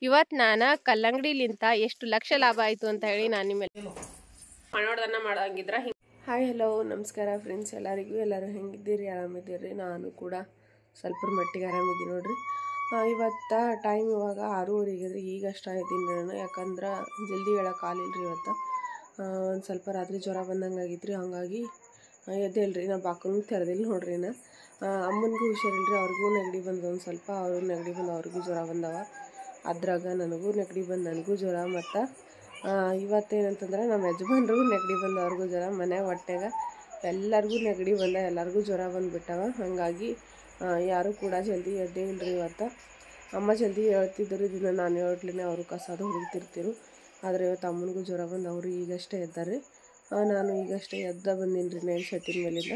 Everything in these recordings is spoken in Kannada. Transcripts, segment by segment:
ಇವತ್ತು ನಾನು ಕಲ್ಲಂಗಡಿಲಿಂತ ಎಷ್ಟು ಲಕ್ಷ ಲಾಭ ಆಯಿತು ಅಂತ ಹೇಳಿ ನಾನು ನಿಮ್ಮಲ್ಲಿ ಮಾಡೋದನ್ನ ಮಾಡಂಗಿದ್ರ ಹಿಂಗೆ ಹಾಯ್ ಹಲೋ ನಮಸ್ಕಾರ ಫ್ರೆಂಡ್ಸ್ ಎಲ್ಲರಿಗೂ ಎಲ್ಲರೂ ಹೆಂಗಿದ್ದೀರಿ ಆರಾಮಿದ್ದೀರಿ ನಾನು ಕೂಡ ಸ್ವಲ್ಪ ಮಟ್ಟಿಗೆ ಆರಾಮಿದ್ದೀನಿ ನೋಡ್ರಿ ಇವತ್ತು ಟೈಮ್ ಇವಾಗ ಆರೂವರೆಗೆ ರೀ ಈಗ ಅಷ್ಟು ಆಗಿದ್ದೀನಿ ನಾನು ಯಾಕಂದ್ರೆ ಜಲ್ದಿ ಹೇಳಕ್ಕೆ ಆಗಿಲ್ರಿ ಇವತ್ತು ಒಂದು ಸ್ವಲ್ಪ ರಾತ್ರಿ ಜ್ವರ ಬಂದಂಗೆ ಆಗಿತ್ತು ಹಾಗಾಗಿ ಎದ್ದೇಳ್ರಿ ನಾ ಬಾಕನು ತೆರೆದಿಲ್ಲ ನೋಡ್ರಿ ನಾ ಅಮ್ಮನಿಗೂ ಹುಷಾರಿಲ್ರಿ ಅವ್ರಿಗೂ ನೆಗಡಿ ಬಂದು ಒಂದು ಸ್ವಲ್ಪ ಅವ್ರಿಗೂ ನೆಗಡಿ ಬಂದು ಅವ್ರಿಗೂ ಜ್ವರ ಬಂದವ ಅದ್ರಾಗ ನನಗೂ ನೆಗಡಿ ಬಂದು ನನಗೂ ಜ್ವರ ಮತ್ತು ಇವತ್ತೇನಂತಂದ್ರೆ ನಮ್ಮ ಯಜಮಾನ್ರಿಗೂ ನೆಗಡಿ ಬಂದು ಅವ್ರಿಗೂ ಜ್ವರ ಮನ್ಯಾಗ ಹೊಟ್ಟೆಗ ಎಲ್ಲರಿಗೂ ನೆಗಡಿ ಬಂದ ಎಲ್ಲರಿಗೂ ಜ್ವರ ಬಂದುಬಿಟ್ಟವ ಹಾಗಾಗಿ ಯಾರೂ ಕೂಡ ಜಲ್ದಿ ಎದ್ದೇ ಇಲ್ರಿ ಇವತ್ತು ಅಮ್ಮ ಜಲ್ದಿ ಹೇಳ್ತಿದ್ರು ಇದನ್ನು ನಾನು ಹೇಳ್ಲಿನೇ ಅವರು ಕಸದು ಹುಡುಕ್ತಿರ್ತಿರು ಆದರೆ ಇವತ್ತು ಅಮ್ಮನಿಗೂ ಜ್ವರ ಬಂದು ಅವರು ಈಗಷ್ಟೇ ಎದ್ದಾರೆ ನಾನು ಈಗಷ್ಟೇ ಎದ್ದ ಬಂದೀನಿ ರೀ ನೈನ್ ಶತಿನ ಮೇಲಿಂದ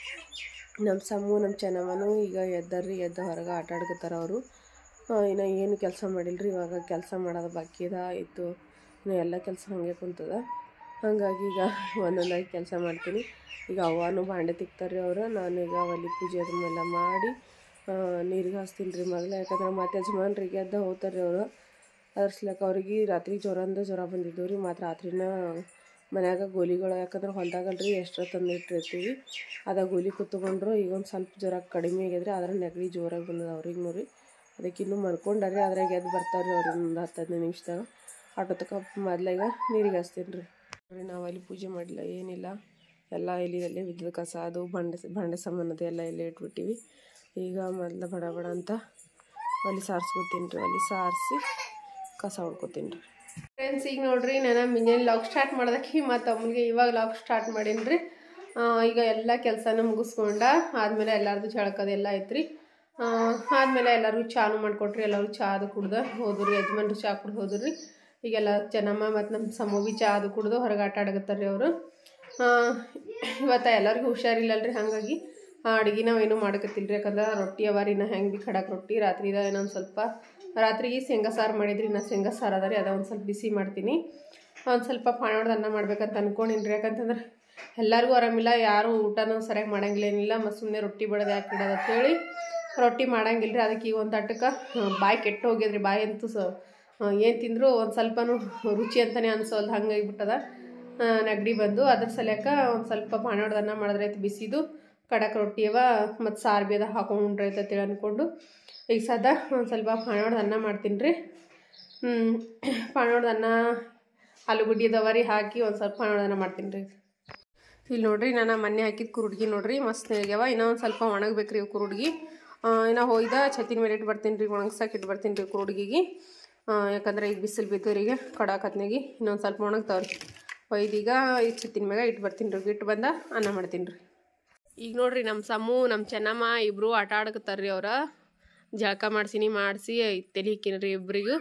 ನಮ್ಮ ಸಮ್ಮು ನಮ್ಮ ಚೆನ್ನಮ್ಮನೂ ಈಗ ಎದ್ದಾರ್ರಿ ಎದ್ದ ಹೊರಗೆ ಆಟ ಆಡ್ಕೊತಾರೆ ಅವರು ಇನ್ನು ಏನು ಕೆಲಸ ಮಾಡಿಲ್ರಿ ಇವಾಗ ಕೆಲಸ ಮಾಡೋದು ಬಾಕಿ ಅದ ಇತ್ತು ಇನ್ನು ಎಲ್ಲ ಕೆಲಸ ಹಾಗೆ ಕುಂತದ ಹಾಗಾಗಿ ಈಗ ಒಂದೊಂದಾಗಿ ಕೆಲಸ ಮಾಡ್ತೀನಿ ಈಗ ಅವ್ವನೂ ಬಾಂಡೆ ತಿಕ್ತಾರೆ ಅವರು ನಾನೀಗ ಒಲಿ ಪೂಜೆ ಅದನ್ನೆಲ್ಲ ಮಾಡಿ ನೀರಿಗೆ ಹಾಸ್ತೀನಿ ರೀ ಮೊದಲು ಯಾಕಂದ್ರೆ ಮತ್ತೆ ಯಜಮಾನ್ರಿಗೆ ಎದ್ದ ಹೋಗ್ತಾರೆ ಅವರು ಅದ್ರಸ್ಲಕ್ಕ ಅವ್ರಿಗೆ ರಾತ್ರಿ ಜ್ವರ ಅಂದ್ರೆ ಜ್ವರ ಬಂದಿದ್ದವು ರೀ ಮತ್ತು ರಾತ್ರಿನ ಮನ್ಯಾಗ ಗೋಲಿಗಳು ಯಾಕಂದ್ರೆ ಹೊಲ್ದಾಗಲ್ರಿ ಎಷ್ಟರ ತಂದು ಇಟ್ಟಿರ್ತೀವಿ ಅದ ಗೋಲಿ ಕುತ್ಕೊಂಡ್ರು ಈಗ ಒಂದು ಸ್ವಲ್ಪ ಜ್ವರ ಕಡಿಮೆ ಆಗಿದ್ರೆ ಅದ್ರ ನೆಗಡಿ ಜೋರಾಗಿ ಬಂದದ ಅವ್ರಿಗೆ ನೋಡಿ ಅದಕ್ಕೆ ಇನ್ನೂ ಮಲ್ಕೊಂಡಾರಿ ಅದ್ರಾಗ ಎದ್ದು ಬರ್ತಾರೆ ಅವ್ರು ಒಂದು ಹತ್ತು ಹದಿನೈದು ನಿಮಿಷದಾಗ ಆಟೋ ತಕ ಮೊದ್ಲಾಗ ನೀರಿಗೆ ಹಚ್ತೀನಿ ರೀ ರೀ ನಾವು ಅಲ್ಲಿ ಪೂಜೆ ಮಾಡಿಲ್ಲ ಏನಿಲ್ಲ ಎಲ್ಲ ಎಲ್ಲಿದಲ್ಲೇ ಬಿದ್ದದ ಕಸ ಅದು ಬಂಡೆ ಬಂಡೆ ಸಾಮಾನದು ಎಲ್ಲ ಇಲ್ಲೇ ಇಟ್ಬಿಟ್ಟಿವಿ ಈಗ ಮೊದಲ ಬಡ ಬಡ ಅಂತ ಅಲ್ಲಿ ಸಾರಿಸ್ಕೊತೀನಿ ರೀ ಅಲ್ಲಿ ಸಾರಿಸಿ ಕಸ ಹೊಡ್ಕೊತೀನಿ ರೀ ಫ್ರೆಂಡ್ಸ್ ಈಗ ನೋಡ್ರಿ ನಾನು ಮುಂಜಾನೆ ಲಾಗ್ ಸ್ಟಾರ್ಟ್ ಮಾಡೋದಕ್ಕೆ ಮತ್ತು ಅಮ್ಮನಿಗೆ ಇವಾಗ ಲಾಗ್ ಸ್ಟಾರ್ಟ್ ಮಾಡೀನಿ ರೀ ಈಗ ಎಲ್ಲ ಕೆಲಸನ ಮುಗಿಸ್ಕೊಂಡ ಆದಮೇಲೆ ಎಲ್ಲರದು ಜಳಕದೆಲ್ಲ ಐತ್ರಿ ಆದಮೇಲೆ ಎಲ್ಲರಿಗೂ ಚಾನು ಮಾಡಿಕೊಟ್ರಿ ಎಲ್ಲರೂ ಚಾ ಅದು ಕುಡ್ದು ಹೋದ್ರು ರೀ ಯಜಮಾನ್ರು ಚಾ ಕುಡ್ದು ಹೋದ್ರು ರೀ ಈಗೆಲ್ಲ ಚೆನ್ನಮ್ಮ ಮತ್ತು ನಮ್ಮ ಸಮೋಗಿ ಚಾ ಅದು ಕುಡ್ದು ಹೊರಗೆ ಆಟ ಆಡಗತ್ತಾರೆ ರೀ ಅವರು ಇವತ್ತು ಎಲ್ಲರಿಗೂ ಹುಷಾರಿಲ್ಲಲ್ರಿ ಹಾಗಾಗಿ ಅಡುಗೆ ನಾವೇನು ಮಾಡಕತ್ತಿಲ್ಲ ರೀ ಯಾಕಂದ್ರೆ ರೊಟ್ಟಿ ಅವ ರೀ ನಾ ಹೆಂಗೆ ಭೀ ಖಡಕ್ ರೊಟ್ಟಿ ರಾತ್ರಿದ ಇನ್ನೊಂದು ಸ್ವಲ್ಪ ರಾತ್ರಿಗೆ ಶೇಂಗಾ ಸಾರು ಮಾಡಿದ್ರಿ ನಾ ಶೇಂಗಾ ಸಾರು ಅದ ರೀ ಅದ ಒಂದು ಸ್ವಲ್ಪ ಬಿಸಿ ಮಾಡ್ತೀನಿ ಒಂದು ಸ್ವಲ್ಪ ಪಾಣೋಡ್ದು ಅನ್ನ ಮಾಡ್ಬೇಕಂತ ಅನ್ಕೊಂಡಿನಿ ರೀ ಯಾಕಂತಂದ್ರೆ ಎಲ್ಲರಿಗೂ ಆರಾಮಿಲ್ಲ ಯಾರೂ ಊಟನೂ ಸರಿಯಾಗಿ ಮಾಡಂಗಿಲ್ಲ ಏನಿಲ್ಲ ಮತ್ತು ಸುಮ್ಮನೆ ರೊಟ್ಟಿ ಬಡೋದು ಯಾಕೆ ಇಡೋದು ಅಂತೇಳಿ ರೊಟ್ಟಿ ಮಾಡಂಗಿಲ್ಲ ರೀ ಅದಕ್ಕೆ ಈಗ ಒಂದು ತಟ್ಟಕ್ಕೆ ಬಾಯಿ ಕೆಟ್ಟು ಹೋಗ್ಯದ್ರಿ ಬಾಯಿ ಅಂತೂ ಸ ಏನು ತಿಂದರೂ ಒಂದು ಸ್ವಲ್ಪನೂ ರುಚಿ ಅಂತಲೇ ಅನ್ಸೋಲ್ದು ಹಂಗಾಗಿಬಿಟ್ಟದ ನೆಗಡಿ ಬಂದು ಅದ್ರ ಸಲಕ ಒಂದು ಸ್ವಲ್ಪ ಪಾಣೋಡ್ದನ್ನ ಮಾಡಿದ್ರೆ ಆಯ್ತು ಬಿಸಿದು ಕಡಕ್ ರೊಟ್ಟಿ ಅವ ಮತ್ತು ಸಾರು ಬೇದ ಹಾಕೊಂಡ್ರೆ ಐತೇಳಿ ಅಂದ್ಕೊಂಡು ಈಗ ಸದಾ ಒಂದು ಸ್ವಲ್ಪ ಪಾಣೋಡ್ದು ಅನ್ನ ಮಾಡ್ತೀನಿ ರೀ ಪಾಣೋಡ್ದು ಅನ್ನ ಆಲೂಗಡ್ಡಿ ಅದಾವ ರೀ ಹಾಕಿ ಒಂದು ಸ್ವಲ್ಪ ಪಾಣೋಡ್ದನ್ನ ಮಾಡ್ತೀನಿ ರೀ ಇಲ್ಲಿ ನೋಡ್ರಿ ನಾನು ಮೊನ್ನೆ ಹಾಕಿದ ಕುರುಡ್ಗಿ ನೋಡ್ರಿ ಮಸ್ತ್ ಆಗ್ಯಾವ ಇನ್ನೂ ಒಂದು ಸ್ವಲ್ಪ ಒಣಗ್ಬೇಕು ರೀ ಕುರುಡ್ಗಿ ಇನ್ನು ಹೋಯ್ದ ಛತ್ತಿನ ಮೇಲೆ ಇಟ್ಟು ಬರ್ತೀನಿ ರೀ ಒಣಗ್ಸಕ್ಕೆ ಇಟ್ಟು ಬರ್ತೀನಿ ರೀ ಕುರುಡ್ಗಿಗೆ ಯಾಕಂದ್ರೆ ಈಗ ಬಿಸಿಲು ಬಿದ್ದು ರೀ ಈಗ ಕಡಾಕತ್ನಾಗಿ ಇನ್ನೊಂದು ಸ್ವಲ್ಪ ಒಣಗ್ತಾವ್ರಿ ಒಯ್ದೀಗ ಈ ಛತ್ತಿನ ಮ್ಯಾಗ ಇಟ್ಟು ಬರ್ತೀನಿ ರೀ ಇಟ್ಟು ಬಂದ ಅನ್ನ ಮಾಡ್ತೀನಿ ರೀ ಈಗ ನೋಡ್ರಿ ನಮ್ಮ ಸಮ್ಮು ನಮ್ಮ ಚೆನ್ನಮ್ಮ ಇಬ್ಬರು ಆಟ ಆಡಕತ್ತಾರ ರೀ ಅವ್ರ ಜಳಕ ಮಾಡ್ಸಿನಿ ಮಾಡಿಸಿ ತಲೆ ಹಿಕ್ಕಿನ ರೀ ಇಬ್ಬರಿಗೂ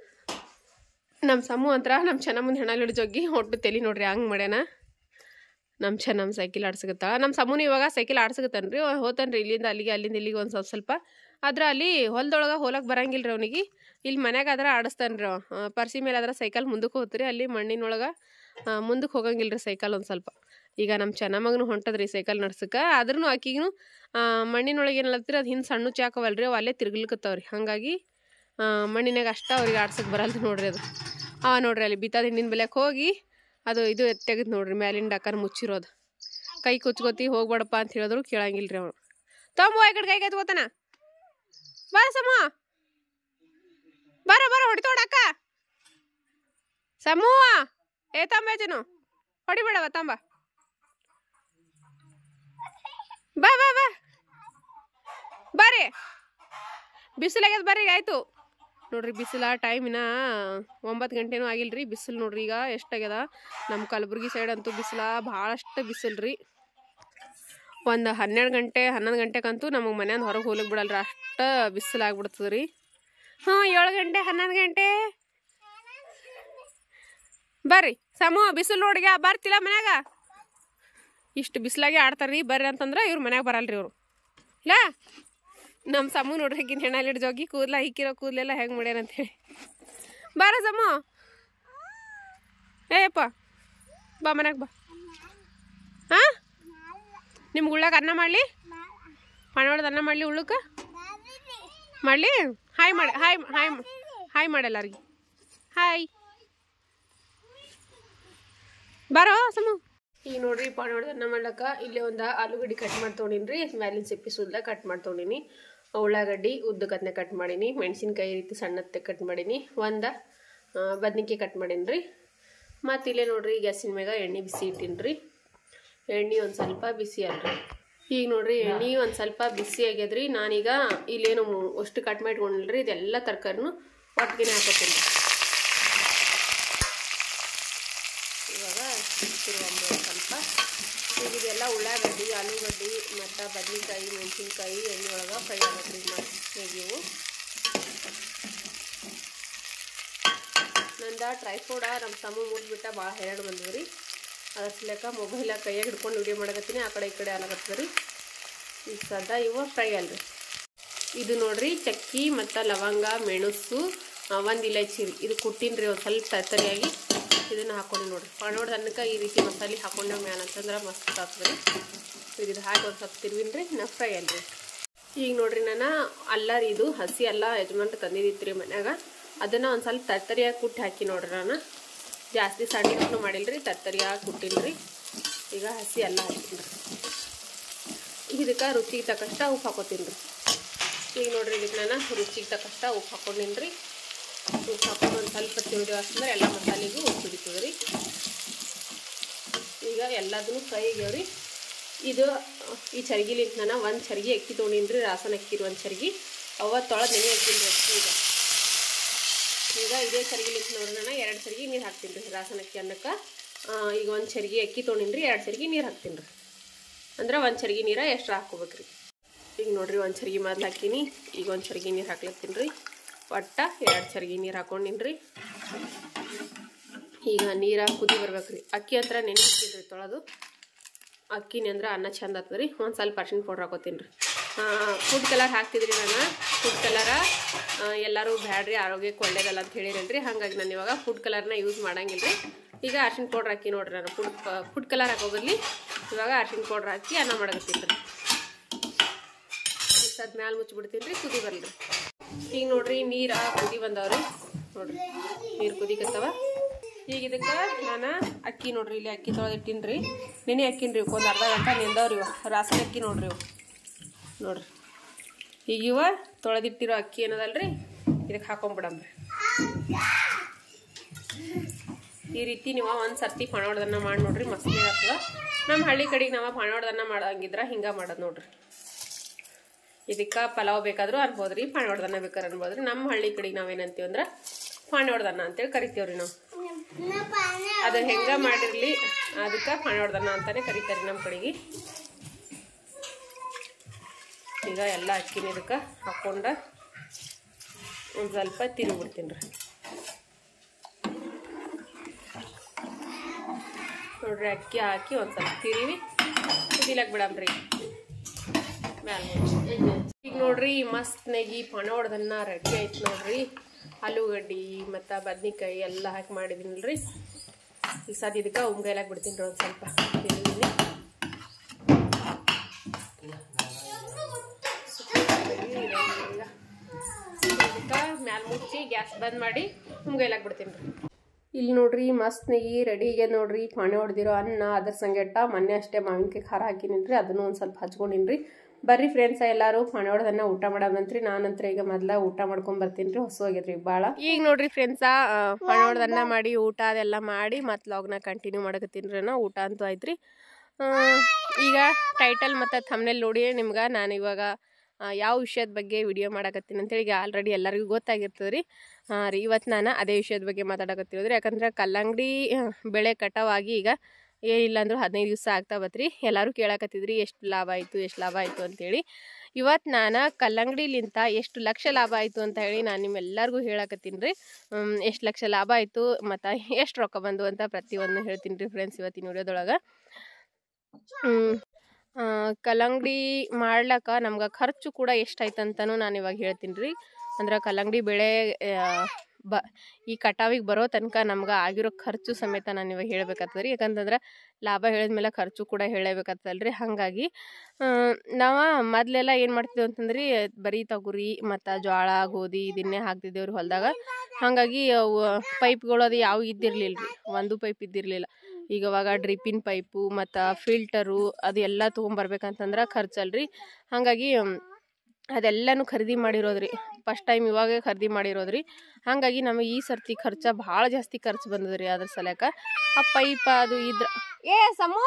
ನಮ್ಮ ಸಮ್ಮು ಅಂತರ ನಮ್ಮ ಚೆನ್ನಮ್ಮನ ಹೆಣ ಹಿಡಿದು ಜೋಗಿ ಹೊಟ್ಟು ತಲೆ ನೋಡ್ರಿ ಹಂಗೆ ಮಾಡ್ಯಾನ ನಮ್ಮ ಚೆನ್ನಮ್ಮ ಸೈಕಲ್ ಆಡ್ಸಕತ್ತಾಳ ನಮ್ಮ ಸಮೂನು ಇವಾಗ ಸೈಕಲ್ ಆಡ್ಸಕತ್ತಾನ ರೀ ಹೋತಾನೆ ರೀ ಇಲ್ಲಿಂದ ಅಲ್ಲಿಗೆ ಅಲ್ಲಿಂದ ಇಲ್ಲಿಗೆ ಒಂದು ಸ್ವಲ್ಪ ಸ್ವಲ್ಪ ಆದ್ರೆ ಅಲ್ಲಿ ಹೊಲದೊಳಗೆ ಹೋಲಕ್ಕೆ ಬರಂಗಿಲ್ಲ ರೀ ಅವನಿಗೆ ಇಲ್ಲಿ ಮನ್ಯಾಗ ಆದ್ರೆ ಆಡಿಸ್ತಾನೆ ರೀ ಅವ ಪರ್ಸಿ ಮೇಲೆ ಆದ್ರೆ ಸೈಕಲ್ ಮುಂದಕ್ಕೆ ಹೋಗ್ತೀರಿ ಅಲ್ಲಿ ಮಣ್ಣಿನೊಳಗೆ ಮುಂದಕ್ಕೆ ಹೋಗಂಗಿಲ್ಲ ರೀ ಸೈಕಲ್ ಒಂದು ಸ್ವಲ್ಪ ಈಗ ನಮ್ಮ ಚೆನ್ನಮ್ಮಗನು ಹೊಂಟದ್ರಿ ಸೈಕಲ್ ನಡ್ಸಕ್ಕೆ ಆದ್ರೂ ಆಕಿಗೂ ಮಣ್ಣಿನೊಳಗೆ ಏನಲ್ಲತ್ರಿ ಅದು ಹಿಂದೆ ಸಣ್ಣ ಚಾಕವಲ್ಲ ರೀ ಅವು ಅಲ್ಲೇ ತಿರ್ಗ್ಲಿಕ್ಕತ್ತಾವ್ರಿ ಹಾಗಾಗಿ ಮಣ್ಣಿನಾಗ ಅಷ್ಟ ಅವ್ರಿಗೆ ಆಡ್ಸಕ್ಕೆ ಬರಲ್ದು ನೋಡ್ರಿ ಅದು ಹಾಂ ನೋಡ್ರಿ ಅಲ್ಲಿ ಬಿತ್ತಾದ ಹಿಂದಿನ ಬೆಲೆಗೆ ಹೋಗಿ ಅದು ಇದು ತೆಗೆದು ನೋಡ್ರಿ ಮ್ಯಾಲಿನ ಡಕ್ಕನ ಮುಚ್ಚಿರೋದು ಕೈ ಕುಚ್ಕೋತಿ ಹೋಗ್ಬೇಡಪ್ಪ ಅಂತ ಹೇಳಿದ್ರು ಕೇಳಂಗಿಲ್ಲ ರೀ ಅವನು ತೊಂಬೋ ಈ ಕಡೆ ಕೈ ಕೆತ್ಕೋತಾನ ಬಾರ ಸಮ ಬಾರ ಬಾರ ಹೊಡಿತೋಡಕ್ಕ ಸಮೂ ಏ ತಂಬೇಜನು ಹೊಡಿಬೇಡವ ತಂಬ ಬಾ ಬಾ ಬಾ ಬರ್ರಿ ಬಿಸಿಲಾಗ್ಯದ ಬರ್ರಿ ಆಯ್ತು ನೋಡ್ರಿ ಬಿಸಿಲ ಟೈಮಿನ ಒಂಬತ್ತು ಗಂಟೆನೂ ಆಗಿಲ್ರಿ ಬಿಸಿಲು ನೋಡ್ರಿ ಈಗ ಎಷ್ಟಾಗ್ಯದ ನಮ್ಮ ಕಲಬುರ್ಗಿ ಸೈಡ್ ಅಂತೂ ಬಿಸಿಲ ಭಾಳಷ್ಟು ಬಿಸಿಲು ರೀ ಒಂದು ಹನ್ನೆರಡು ಗಂಟೆ ಹನ್ನೊಂದು ಗಂಟೆಗಂತೂ ನಮಗೆ ಮನೆಯಿಂದ ಹೊರಗೆ ಹೋಗ್ಲಿಕ್ಕೆ ಬಿಡಲ್ರಿ ಅಷ್ಟು ಬಿಸಿಲು ಆಗ್ಬಿಡ್ತದೆ ರೀ ಹಾಂ ಏಳು ಗಂಟೆ ಹನ್ನೊಂದು ಗಂಟೆ ಬರ್ರಿ ಸಮೂ ಬಿಸಿಲು ನೋಡಿಗ ಬರ್ತಿಲ್ಲ ಮನ್ಯಾಗ ಇಷ್ಟು ಬಿಸಿಲಾಗಿ ಆಡ್ತಾರೆ ರೀ ಬರ್ರಿ ಅಂತಂದ್ರೆ ಇವ್ರು ಮನ್ಯಾಗ ಬರಲ್ರಿ ಇವರು ಇಲ್ಲ ನಮ್ಮ ಸಮೂ ನೋಡ್ರಿ ಹಿಕ್ಕಿನ ಹೆಣ್ಣಲ್ಲಿ ಹಿಡ್ದು ಹೋಗಿ ಕೂದಲ ಹಿಕ್ಕಿರೋ ಕೂದಲೆಲ್ಲ ಹೆಂಗೆ ಮಾಡ್ಯಾರ ಅಂತೇಳಿ ಬಾರ ಸಮೂ ಏಯಪ್ಪ ಬಾ ಮನ್ಯಾಗ ಬಾ ಹಾಂ ನಿಮ್ಗೆ ಉಳ್ಳಾಗ ಅನ್ನ ಮಾಡಲಿ ಪಣವಳದ ಅನ್ನ ಮಾಡಲಿ ಉಳ್ಳಕ್ಕೆ ಮಾಡಲಿ ಹಾಯ್ ಮಾಡಿ ಹಾಯ್ ಹಾಯ್ ಹಾಯ್ ಮಾಡೆಲ್ಲರಿಗೆ ಹಾಯ್ ಬಾರೋ ಸಮು ಈಗ ನೋಡ್ರಿ ಪಾಣೋಡ್ದನ್ನ ಮಾಡ್ಲಕ್ಕ ಇಲ್ಲೇ ಒಂದು ಆಲೂಗಡ್ಡೆ ಕಟ್ ಮಾಡಿ ತೊಗೊಂಡಿನಿ ಮ್ಯಾಲಿನ ಸಿಪ್ಪಿ ಸುದ್ದ ಕಟ್ ಮಾಡಿ ತೊಗೊಂಡಿನಿ ಉಳ್ಳಾಗಡ್ಡಿ ಉದ್ದಕತ್ನೆ ಕಟ್ ಮಾಡೀನಿ ಮೆಣಸಿನ್ಕಾಯಿ ರೀತಿ ಸಣ್ಣತ್ತೆ ಕಟ್ ಮಾಡೀನಿ ಒಂದು ಬದ್ನಿಕಾಯಿ ಕಟ್ ಮಾಡೀನಿ ರೀ ಮತ್ತು ಇಲ್ಲೇ ನೋಡ್ರಿ ಗ್ಯಾಸಿನ ಮ್ಯಾಗ ಎಣ್ಣೆ ಬಿಸಿ ಇಟ್ಟೀನಿ ಎಣ್ಣೆ ಒಂದು ಸ್ವಲ್ಪ ಬಿಸಿ ಅಲ್ರಿ ಈಗ ನೋಡ್ರಿ ಎಣ್ಣೆ ಒಂದು ಸ್ವಲ್ಪ ಬಿಸಿ ಆಗ್ಯದ್ರಿ ನಾನೀಗ ಇಲ್ಲೇನು ಮು- ಅಷ್ಟು ಕಟ್ ಮಾಡಿ ಇಟ್ಕೊಂಡಿಲ್ರಿ ಇದೆಲ್ಲ ತರಕಾರಿನೂ ಒಟ್ಟಿಗೆ ಹಾಕೋತೀನಿ ಇವಾಗ ತಿರುವಂಬ ಸ್ವಲ್ಪ ಈಗ ಇದೆಲ್ಲ ಉಳ್ಳಾಗಡ್ಡಿ ಆಲೂಗಡ್ಡಿ ಮತ್ತು ಬದ್ನೆಕಾಯಿ ಮೆಣಸಿನ್ಕಾಯಿ ಎಣ್ಣೆ ಒಳಗೆ ಫ್ರೈ ಆಗತ್ರಿ ಮತ್ತೆ ಇವು ನಂದ ಟ್ರೈಫೋಡ ನಮ್ಮ ತಮ್ಮ ಮುಟ್ಬಿಟ್ಟ ಭಾಳ ಹೈರಾಣ ಬಂದವು ರೀ ಅದಕ್ಕೆ ಮೊಬೈಲ ಕೈಯಾಗ ಹಿಡ್ಕೊಂಡು ವಿಡಿಯೋ ಮಾಡಕತ್ತೀನಿ ಆ ಕಡೆ ಈ ಕಡೆ ಆಗತ್ತದ ರೀ ಈಗ ಸದ್ದ ಇವು ಫ್ರೈ ಅಲ್ರಿ ಇದು ನೋಡ್ರಿ ಚಕ್ಕಿ ಮತ್ತು ಲವಂಗ ಮೆಣಸು ಒಂದು ಇಲೈಚಿ ರೀ ಇದು ಕುಟ್ಟಿನ್ರಿ ಒಂದು ಸ್ವಲ್ಪ ತರ್ತರಿಯಾಗಿ ಇದನ್ನು ಹಾಕೊಂಡು ನೋಡ್ರಿ ಪಣೋಡ್ದ ಅನ್ನಕ್ಕೆ ಈ ರೀತಿ ಮಸಾಲೆ ಹಾಕೊಂಡ ಮ್ಯಾಲ ಅಂತಂದ್ರೆ ಮಸ್ತ್ ಆಗ್ತದೆ ರೀ ಈಗ ಇದು ಹಾಕಿ ಒಂದು ಸ್ವಲ್ಪ ತಿರುವಿನ್ರಿ ನಾ ಫ್ರೈ ಅಲ್ರಿ ಈಗ ನೋಡ್ರಿ ನಾನು ಅಲ್ಲ ರೀ ಇದು ಹಸಿ ಅಲ್ಲ ಯಜಮಾನ್ರು ತಂದಿದ್ದಿತ್ತು ರೀ ಮನ್ಯಾಗ ಅದನ್ನು ಒಂದು ಸ್ವಲ್ಪ ತರ್ತರಿಯಾಗಿ ಕುಟ್ಟಿ ಹಾಕಿ ನೋಡ್ರಿ ನಾನು ಜಾಸ್ತಿ ಸಣ್ಣ ಮಾಡಿಲ್ರಿ ತರ್ತರಿಯಾಗಿ ಕುಟ್ಟಿಲ್ರಿ ಈಗ ಹಸಿ ಅಲ್ಲ ಹಾಕಿನ್ರಿ ಇದಕ್ಕೆ ರುಚಿಗೆ ತಕ್ಕಷ್ಟ ಉಪ್ಪು ಹಾಕೋತೀನಿ ರೀ ಈಗ ನೋಡ್ರಿ ಇದಕ್ಕೆ ನಾನು ರುಚಿಗೆ ತಕ್ಕಷ್ಟ ಉಪ್ಪು ಹಾಕೊಂಡಿನಿ ರೀ ಉಪ್ಪು ಹಾಕೊಂಡು ಒಂದು ಸ್ವಲ್ಪ ತಿಳಿದು ಹಾಕಿದ್ರೆ ಎಲ್ಲ ಮಸಾಲೆಗೂ ಉಪ್ಪು ಹಿಡಿತದೆ ರೀ ಈಗ ಎಲ್ಲದನ್ನು ಫ್ರೈ ಆಗ್ಯಾವ ರೀ ಇದು ಈ ಚರ್ಗಿಲಿಂತ ನಾನು ಒಂದು ಚರ್ಗಿ ಅಕ್ಕಿ ತೊಗೊಂಡಿನಿ ರೀ ರಾಸನ ಅಕ್ಕಿರು ಒಂದು ಚರ್ಗಿ ಅವ ತೊಳೆದು ನೆನೆ ಹಾಕಿನಿ ರೀ ಅಕ್ಕಿ ಈಗ ಈಗ ಇದೇ ಚರ್ಗಿಲಿಂತ ನೋಡ್ರಿ ನಾನು ಎರಡು ಚರ್ಗಿ ನೀರು ಹಾಕ್ತೀನಿ ರೀ ರಾಸನ ಅಕ್ಕಿ ಅನ್ನಕ್ಕೆ ಈಗ ಒಂದು ಚರ್ಗಿ ಅಕ್ಕಿ ತೊಗೊಂಡಿನಿ ರೀ ಎರಡು ಚರ್ಗಿ ನೀರು ಹಾಕ್ತೀನಿ ರೀ ಅಂದ್ರೆ ಒಂದು ಚರ್ಗಿ ನೀರ ಎಷ್ಟು ಹಾಕ್ಕೋಬೇಕ್ರಿ ಈಗ ನೋಡ್ರಿ ಒಂದು ಚರ್ಗಿ ಮೊದ್ಲು ಹಾಕೀನಿ ಈಗ ಒಂದು ಚರ್ಗಿ ನೀರು ಹಾಕ್ಲತ್ತೀನಿ ರೀ ಒಟ್ಟ ಎರಡು ಚರ್ಗಿ ನೀರು ಹಾಕೊಂಡಿನಿ ರೀ ಈಗ ನೀರ ಕುದಿ ಬರ್ಬೇಕ್ರಿ ಅಕ್ಕಿ ಹತ್ರ ನೆನೆ ಹಾಕಿದ್ರಿ ತೊಳೆದು ಅಕ್ಕಿನಿ ಅಂದ್ರೆ ಅನ್ನ ಚಂದ ಆಗ್ತದೆ ರೀ ಒಂದು ಸ್ವಲ್ಪ ಅರ್ಶಿನ ಪೌಡ್ರ್ ಹಾಕೋತೀನಿ ರೀ ಫುಡ್ ಕಲರ್ ಹಾಕ್ತಿದ್ರಿ ನಾನು ಫುಡ್ ಕಲರ ಎಲ್ಲರೂ ಬ್ಯಾಡ್ರಿ ಆರೋಗ್ಯಕ್ಕೆ ಒಳ್ಳೇದಲ್ಲ ಅಂತ ಹೇಳಿರಲ್ರಿ ಹಾಗಾಗಿ ನಾನು ಇವಾಗ ಫುಡ್ ಕಲರ್ನ ಯೂಸ್ ಮಾಡಂಗಿಲ್ಲ ರೀ ಈಗ ಅರ್ಶಿನ ಪೌಡ್ರ್ ಹಾಕಿ ನೋಡ್ರಿ ನಾನು ಫುಡ್ ಫುಡ್ ಕಲರ್ ಹಾಕೋಬರ್ಲಿ ಇವಾಗ ಅರ್ಶಿನ ಪೌಡ್ರ್ ಹಾಕಿ ಅನ್ನ ಮಾಡಕತ್ತೀನಿ ರೀ ಸದ್ ಮ್ಯಾಲೆ ಮುಚ್ಚಿಬಿಡ್ತೀನಿ ರೀ ಕುದಿ ಬರ್ಲಿ ಈಗ ನೋಡ್ರಿ ನೀರು ಕುದಿ ಬಂದವ್ರಿ ನೋಡ್ರಿ ನೀರು ಕುದಿಕತ್ತವ ಈಗ ಇದಕ್ಕೆ ನಾನು ಅಕ್ಕಿ ನೋಡ್ರಿ ಇಲ್ಲಿ ಅಕ್ಕಿ ತೊಳೆದಿಟ್ಟಿನಿ ರೀ ನೆನೆ ಅಕ್ಕಿನ ರೀ ಒಂದು ಅರ್ಧ ಗಂಟೆ ನೆಂದವ್ರಿ ಇವ ರಾಸನ ಅಕ್ಕಿ ನೋಡ್ರಿ ಇವು ನೋಡ್ರಿ ಈಗ ಇವ ತೊಳೆದಿಟ್ಟಿರೋ ಅಕ್ಕಿ ಏನದಲ್ರಿ ಇದಕ್ಕೆ ಹಾಕೊಂಬಿಡಮ್ರಿ ಈ ರೀತಿ ನೀವು ಒಂದು ಸರ್ತಿ ಪಣೋಡ್ದನ್ನ ಮಾಡಿ ನೋಡ್ರಿ ಮಸ್ತ್ ಆಗ್ತದ ನಮ್ಮ ಹಳ್ಳಿ ಕಡೆಗೆ ನಾವು ಪಣೋಡ್ದನ್ನ ಮಾಡಂಗಿದ್ರ ಹಿಂಗೆ ಮಾಡೋದು ನೋಡ್ರಿ ಇದಕ್ಕೆ ಪಲಾವ್ ಬೇಕಾದ್ರೂ ಅನ್ಬೋದ್ರಿ ಪಾಣವಡ್ದನ್ನ ಬೇಕಾದ್ರೆ ಅನ್ಬೋದ್ರಿ ನಮ್ಮ ಹಳ್ಳಿ ಕಡೆಗೆ ನಾವೇನಂತೀವಿ ಅಂದ್ರೆ ಪಾಣವಡ್ದನ್ನ ಅಂತೇಳಿ ಕರಿತೀವ್ರಿ ನಾವು ಅದು ಹೆಂಗ ಮಾಡಿರ್ಲಿ ಅದಕ್ಕೆ ಪಾಣವಡ್ದನ್ನ ಅಂತಾನೆ ಕರಿತಾರೆ ನಮ್ಮ ಕಡೆಗೆ ಈಗ ಎಲ್ಲ ಅಕ್ಕಿನ ಇದಕ್ಕೆ ಹಾಕೊಂಡ ಒಂದು ಸ್ವಲ್ಪ ತಿರುಗಿಬಿಡ್ತೀನಿ ರೀ ನೋಡ್ರಿ ಅಕ್ಕಿ ಹಾಕಿ ಒಂದು ಸ್ವಲ್ಪ ತಿರುವಿ ಕುದಿಲಕ್ ಬಿಡಮ್ರಿ ಮ್ಯಾಲ ಈಗ ನೋಡ್ರಿ ಮಸ್ತ್ ನೆಗಿ ಪಣ ಹೊಡ್ದನ್ನ ರೆಡಿ ಆಯ್ತು ನೋಡ್ರಿ ಆಲೂಗಡ್ಡಿ ಮತ್ತು ಬದ್ನಿಕಾಯಿ ಎಲ್ಲ ಹಾಕಿ ಮಾಡಿದ್ದೀನಲ್ರಿ ಈಗ ಸದ್ ಇದಕ್ಕೆ ಉಮ್ಗೈಲಾಗ ಬಿಡ್ತೀನಿ ರೀ ಒಂದು ಸ್ವಲ್ಪ ತಿರುವಿನಿ ಇದಕ್ಕೆ ಮ್ಯಾಲ ಮುಚ್ಚಿ ಗ್ಯಾಸ್ ಬಂದ್ ಮಾಡಿ ಉಮ್ಗೈಲಾಗ ಬಿಡ್ತೀನಿ ರೀ ಇಲ್ಲಿ ನೋಡ್ರಿ ಮಸ್ತ್ ನೆಗಿ ರೆಡಿ ಈಗ ನೋಡ್ರಿ ಪಾಣೆ ಹೊಡೆದಿರೋ ಅನ್ನ ಅದ್ರ ಸಂಗೆಟ್ಟ ಮೊನ್ನೆ ಅಷ್ಟೇ ಮಾವಿನಕಾಯಿ ಖಾರ ಹಾಕಿನಿನ್ರಿ ಅದನ್ನು ಒಂದು ಸ್ವಲ್ಪ ಹಚ್ಕೊಂಡಿನ್ರಿ ಬರ್ರಿ ಫ್ರೆಂಡ್ಸ್ ಎಲ್ಲಾರು ಪಾಣೆ ಹೊಡೆದನ್ನ ಊಟ ಮಾಡದಂತ್ರಿ ನಾನಂತ್ರ ಈಗ ಮೊದ್ಲ ಊಟ ಮಾಡ್ಕೊಂಡ್ ಬರ್ತೀನಿ ರೀ ಹೊಸ ಹೋಗ್ಯದ್ರಿ ಭಾಳ ಈಗ ನೋಡ್ರಿ ಫ್ರೆಂಡ್ಸ ಪಾಣೆ ಹೊಡೆದನ್ನ ಮಾಡಿ ಊಟ ಅದೆಲ್ಲ ಮಾಡಿ ಮತ್ತೆ ಲಾಗ್ನ ಕಂಟಿನ್ಯೂ ಮಾಡಕತ್ತೀನಿ ರೀ ನಾ ಊಟ ಅಂತೂ ಆಯ್ತ್ರಿ ಆ, ಈಗ ಟೈಟಲ್ ಮತ್ತು ಥಮ್ನೆಲ್ ನೋಡಿ ನಿಮ್ಗೆ ನಾನು ಇವಾಗ ಆ, ಯಾವ ವಿಷಯದ ಬಗ್ಗೆ ವಿಡಿಯೋ ಮಾಡಕತ್ತೀನಿ ಅಂತೇಳಿ ಈಗ ಆಲ್ರೆಡಿ ಎಲ್ಲರಿಗೂ ಗೊತ್ತಾಗಿರ್ತದೆ ರೀ ಹಾಂ ರೀ ಇವತ್ತು ನಾನು ಅದೇ ವಿಷಯದ ಬಗ್ಗೆ ಮಾತಾಡಕತ್ತಿರೋದ್ರಿ ಯಾಕಂದ್ರೆ ಕಲ್ಲಂಗಡಿ ಆ, ಬೆಳೆ ಕಟಾವಾಗಿ ಈಗ ಏನಿಲ್ಲ ಅಂದ್ರೂ ಹದಿನೈದು ದಿವಸ ಆಗ್ತಾ ಬತ್ರಿ ಎಲ್ಲರೂ ಕೇಳಕತ್ತಿದ್ರಿ ಎಷ್ಟು ಲಾಭ ಆಯಿತು ಎಷ್ಟು ಲಾಭ ಆಯಿತು ಅಂತೇಳಿ ಇವತ್ತು ನಾನು ಕಲ್ಲಂಗಡಿಲಿಂತ ಎಷ್ಟು ಲಕ್ಷ ಲಾಭ ಆಯಿತು ಅಂತ ಹೇಳಿ ನಾನು ನಿಮ್ಮೆಲ್ಲರಿಗೂ ಹೇಳಕತ್ತೀನಿ ರೀ ಎಷ್ಟು ಲಕ್ಷ ಲಾಭ ಆಯಿತು ಮತ್ತು ಎಷ್ಟು ರೊಕ್ಕ ಬಂದು ಅಂತ ಪ್ರತಿಯೊಂದು ಹೇಳ್ತೀನಿ ರೀ ಫ್ರೆಂಡ್ಸ್ ಇವತ್ತಿನ ವಿಡಿಯೋದೊಳಗೆ ಹ್ಮ್. ಆ, ಕಲ್ಲಂಗಡಿ ಮಾಡ್ಲಕ್ಕ ನಮ್ಗೆ ಖರ್ಚು ಕೂಡ ಎಷ್ಟಾಯ್ತು ಅಂತಲೂ ನಾನು ಇವಾಗ ಹೇಳ್ತೀನಿ ರೀ ಅಂದ್ರೆ ಕಲ್ಲಂಗಡಿ ಬೆಳೆ ಆ, ಬ ಈ ಕಟಾವಿಗೆ ಬರೋ ತನಕ ನಮ್ಗೆ ಆಗಿರೋ ಖರ್ಚು ಸಮೇತ ನಾನು ಇವಾಗ ಹೇಳ್ಬೇಕಾಗ್ತದೆ ರೀ ಯಾಕಂತಂದ್ರೆ ಲಾಭ ಹೇಳಿದ್ಮೇಲೆ ಖರ್ಚು ಕೂಡ ಹೇಳಬೇಕಾಗ್ತದಲ್ಲ ರೀ ಹಾಗಾಗಿ ನಾವು ಮೊದಲೆಲ್ಲ ಏನು ಮಾಡ್ತಿದ್ದೇವೆ ಅಂತಂದ್ರಿ ಬರೀ ತೊಗರಿ ಮತ್ತು ಜೋಳ ಗೋಧಿ ಇದನ್ನೇ ಹಾಕ್ತಿದ್ದೇವೆ ರೀ ಹೊಲದಾಗ ಹಾಗಾಗಿ ಅವು ಪೈಪ್ಗಳು ಅದು ಯಾವ ಇದ್ದಿರಲಿಲ್ಲ ರೀ ಒಂದು ಪೈಪ್ ಇದ್ದಿರಲಿಲ್ಲ ಈಗ ಅವಾಗ ಡ್ರಿಪ್ಪಿನ ಪೈಪು ಮತ್ತು ಫಿಲ್ಟರು ಅದು ಎಲ್ಲ ತೊಗೊಂಬರ್ಬೇಕಂತಂದ್ರೆ ಖರ್ಚಲ್ರಿ ಹಾಗಾಗಿ ಮ್, ಅದೆಲ್ಲನೂ ಖರೀದಿ ಮಾಡಿರೋದ್ರಿ ಫಸ್ಟ್ ಟೈಮ್ ಇವಾಗ ಖರೀದಿ ಮಾಡಿರೋದ್ರಿ ಹಾಗಾಗಿ ನಮಗೆ ಈ ಸರ್ತಿ ಖರ್ಚ ಭಾಳ ಜಾಸ್ತಿ ಖರ್ಚು ಬಂದದ್ರಿ ಅದ್ರ ಸಲಕ ಆ ಪೈಪ್ ಅದು ಇದ್ರ ಏ ಸಮೂ